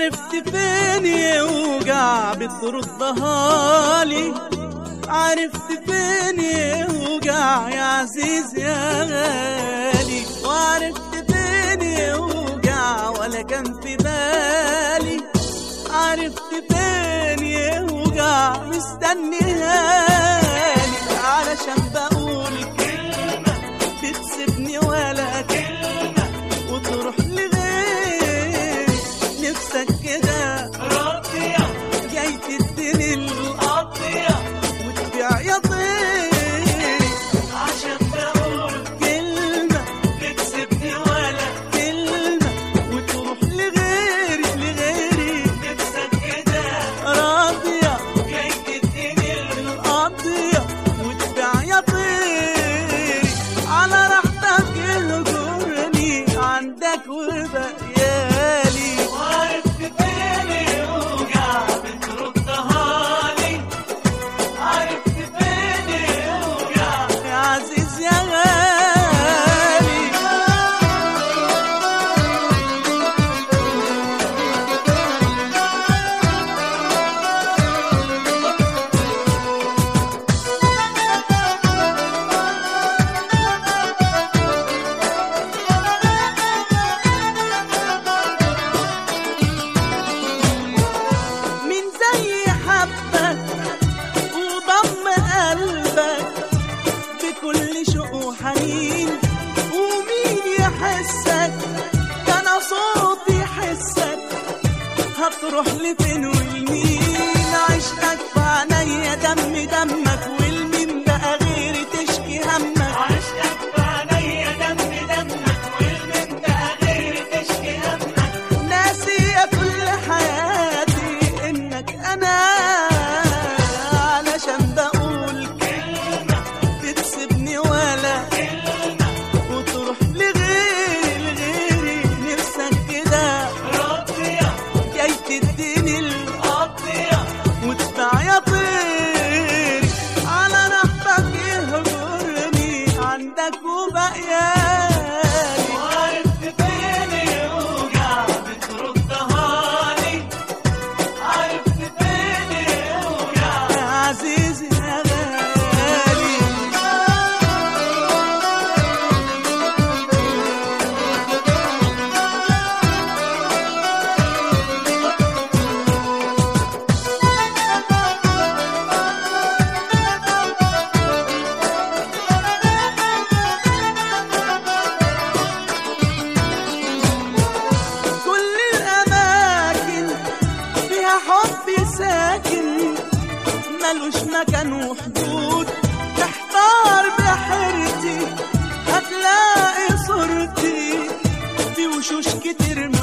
عرفت فين يوجع بتردها لي عرفت فين يوجع يا عزيز يا غالي وعرفت فين يوجع ولا كان في بالي عرفت فين يوجع مستنيها لي علشان بقول كلمة بتسيبني ولا كلمة وتروح لغيري نفسك كده راضية جاي تديني القضية وتبيع يا طيري عشان بقول كلمة بتسيبني ولا كلمة وتروح لغيري لغيري نفسك كده راضية جاي تديني القضية وتبيع يا طيري على راحتك يهجرني عندك وبقيالي وعرفت فين يوجع بتردها لي عرفت فين يوجع يا عزيز يا غالي مين زي حبك وضم قلبك بكل شوق وحنين ومين يحسك ده انا صوتي يحسك هتروح لفين والمين عشقك في عينيا دم دمك والمين بقى غيري تشكي همك عشقك في عينيا دم دمك والمين بقى غيري تشكي همك ناسية كل حياتي انك انا علشان بقول كلمة بتسيبني ولا كلمة وتروح لغيري لغيري نفسك كده راضية جاي تديني القضية وتدفع يا طيري على راحتك يهجرني عندك وبقيالي وعرفت فين يوجع بتردها لي عرفت فين يوجع يا عزيزي يا غالي كل الأماكن فيها حب ساكن ملوش مكان وحدود تحتار بحيرتي هتلاقي صورتي في وشوش كتير